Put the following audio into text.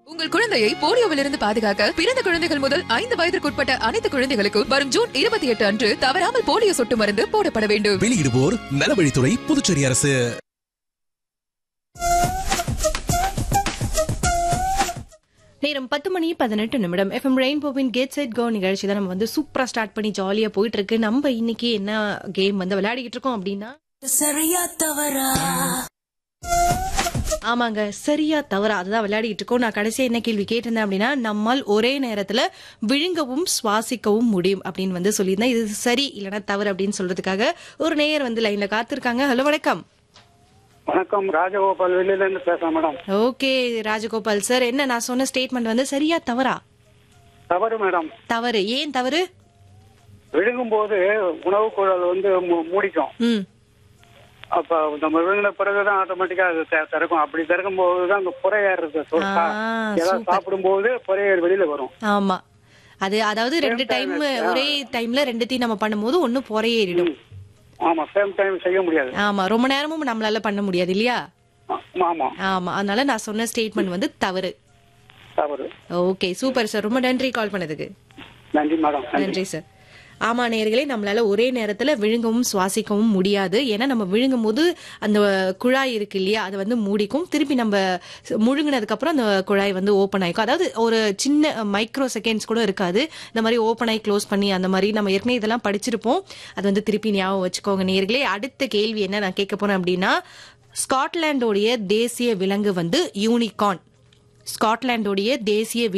உங்கள் குழந்தையை போலியோவிலிருந்து பாதுகாக்க பிறந்த குழந்தைகள் முதல் ஐந்து வயதிற்குட்பட்ட அனைத்து குழந்தைகளுக்கும் வரும் ஜூன் இருபத்தி எட்டு அன்று தவறாமல் போலியோ சொட்டு மருந்து போடப்பட வேண்டும் வெளியிடுவோர் நலவழித்துறை புதுச்சேரி அரசு நேரம் பத்து மணி பதினெட்டு நிமிடம் எஃப்எம் ரெயின்போவின் கேட் செட் கோ நிகழ்ச்சி தான் நம்ம வந்து சூப்பரா ஸ்டார்ட் பண்ணி ஜாலியா போயிட்டு இருக்கு நம்ம இன்னைக்கு என்ன கேம் வந்து விளையாடிக்கிட்டு இருக்கோம் அப்படின்னா சரியா தவறா ஆமாங்க சரியா தவறா அதுதான் விளையாடிட்டு இருக்கோம் நான் கடைசியா என்ன கேள்வி கேட்டிருந்தேன் அப்படின்னா நம்மால் ஒரே நேரத்துல விழுங்கவும் சுவாசிக்கவும் முடியும் அப்படின்னு வந்து சொல்லியிருந்தேன் இது சரி இல்லைன்னா தவறு அப்படின்னு சொல்றதுக்காக ஒரு நேயர் வந்து லைன்ல காத்திருக்காங்க ஹலோ வணக்கம் வணக்கம் ராஜகோபால் வெளியில இருந்து பேசுறேன் மேடம் ஓகே ராஜகோபால் சார் என்ன நான் சொன்ன ஸ்டேட்மெண்ட் வந்து சரியா தவறா தவறு மேடம் தவறு ஏன் தவறு விழுங்கும் போது உணவு குழல் வந்து மூ- மூடிக்கும் ம் அப்ப நம்ம விழுங்கின பிறகுதான் ஆட்டோமேட்டிக்கா அது தி- திறக்கும் அப்படி திறக்கும் போதுதான் அந்த புறையேறது ஆ, ஏதாவது சூப்பர். சாப்பிடும் போது புறையேறு வெளியில வரும் ஆமா அது அதாவது ரெண்டு டைம் ஒரே டைம்ல ரெண்டுத்தையும் நம்ம பண்ணும்போது ஒண்ணு பொறையேறிடும் ஆமா சேம் டைம் செய்ய முடியாது ஆமா ரொம்ப நேரமும் நம்மளால பண்ண முடியாது இல்லையா ஆ- ஆமா ஆமா அதனால நான் சொன்ன ஸ்டேட்மெண்ட் வந்து தவறு தவறு ஓகே சூப்பர் சார் ரொம்ப நன்றி கால் பண்ணதுக்கு நன்றி மேடம் நன்றி நன்றி சார் ஆமா நேயர்களே நம்மளால ஒரே நேரத்துல விழுங்கவும் சுவாசிக்கவும் முடியாது ஏன்னா நம்ம விழுங்கும் போது அந்த குழாய் இருக்கு இல்லையா அது வந்து மூடிக்கும் திருப்பி நம்ம முழுங்கினதுக்கு அப்புறம் அந்த குழாய் வந்து ஓப்பன் ஆயிக்கும் அதாவது ஒரு சின்ன மைக்ரோ செகண்ட்ஸ் கூட இருக்காது இந்த மாதிரி ஓப்பன் ஆகி க்ளோஸ் பண்ணி அந்த மாதிரி நம்ம ஏற்கனவே இதெல்லாம் படிச்சிருப்போம் அது வந்து திருப்பி ஞாபகம் வச்சுக்கோங்க நேயர்களே அடுத்த கேள்வி என்ன நான் கேட்க போறேன் அப்படின்னா ஸ்காட்லாண்டோடைய தேசிய விலங்கு வந்து யூனிகார்ன் ஸ்காட்லாண்டோடைய தேசிய